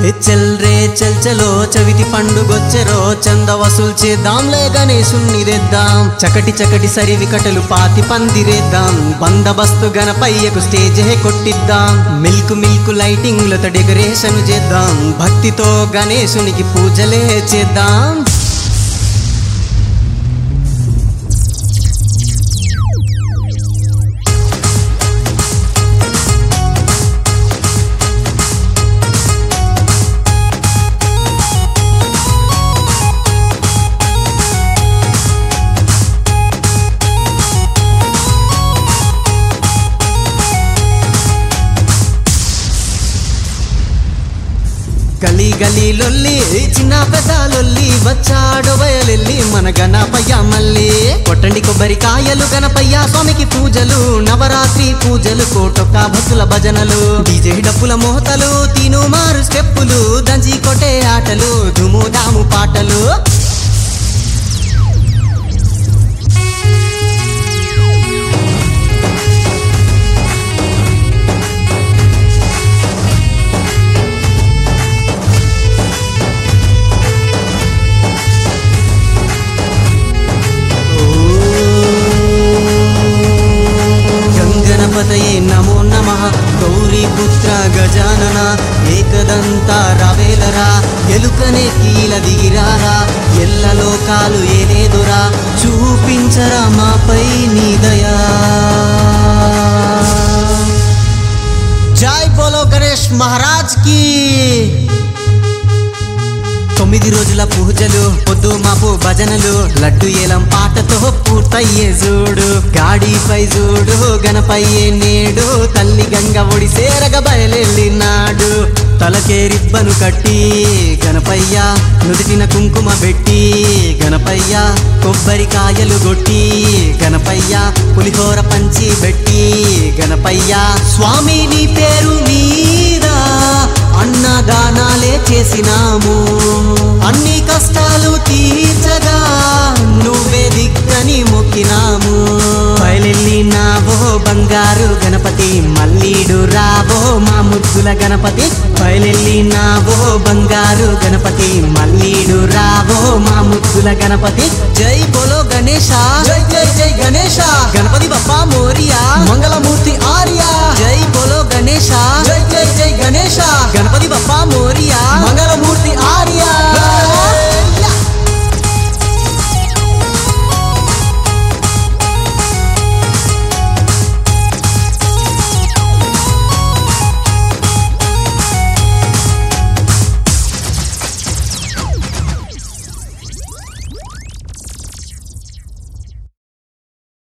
చెల్ రే చెల్ చలో చవితి పండుగొచ్చెరో చంద వసూలు చేద్దాంలే గణేశుణ్ణి తెద్దాం చకటి చకటి సరివి కటలు పాతి పందిరేద్దాం బందబస్తు గణపయ్యకు స్టేజ్ కొట్టిద్దాం మిల్క్ మిల్క్ లైటింగ్లతో డెకరేషన్ చేద్దాం భక్తితో గణేశునికి పూజలే చేద్దాం గలీ గలీ లొల్లి చిన్న పెద్ద లొల్లి వచ్చాడు బయలెల్లి మన గణపయ్య మళ్ళీ కొట్టండి కొబ్బరికాయలు గణపయ్య స్వామికి పూజలు నవరాత్రి పూజలు కోటొక్క భక్తుల భజనలు డీజే డప్పుల మోతలు తిను మారు స్టెప్పులు దంచి కొట్టే ఆటలు దుము దాము పాటలు గంగణపతయే నమో నమ గౌరీపుత్ర గజానన ఏకదంత రవేలరా ఎలుకనే కీల దిగిరారా ఎల్ల లోకాలు ఏలేదురా చూపించరా మాపై నీ దయా జై బోలో గణేష్ మహారాజ్ కి తొమ్మిది రోజుల పూజలు పొద్దు మాపు భజనలు లడ్డు ఏలం పాటతో పూర్తయ్యే చూడు గాడిపై చూడు గణపయ్యే నేడు తల్లి గంగ ఒడి సేరగ బయలెళ్ళినాడు తలకే రిబ్బను కట్టి గణపయ్య నుదిటిన కుంకుమ పెట్టి గణపయ్య కొబ్బరికాయలు కొట్టి గణపయ్య పులిహోర పంచి పెట్టి గణపయ్య స్వామి నీ పేరు మీద అన్నదానాలే చేసినాము అన్ని కష్టాలు తీర్చగా నువ్వే దిక్కని మొక్కినాము బయలెల్లి నావో బంగారు గణపతి మల్లీడు రావో మా ముద్దుల గణపతి బయలెల్లి నావో బంగారు గణపతి మల్లీడు రావో మా ముద్దుల గణపతి జై బోలో గణేశ జై జై జై గణేశ గణపతి బప్పా మోరియా మంగళమూర్తి ఆర్య జై బోలో గణేశ జై జై జై గణేశ గణపతి బప్పా మోరియా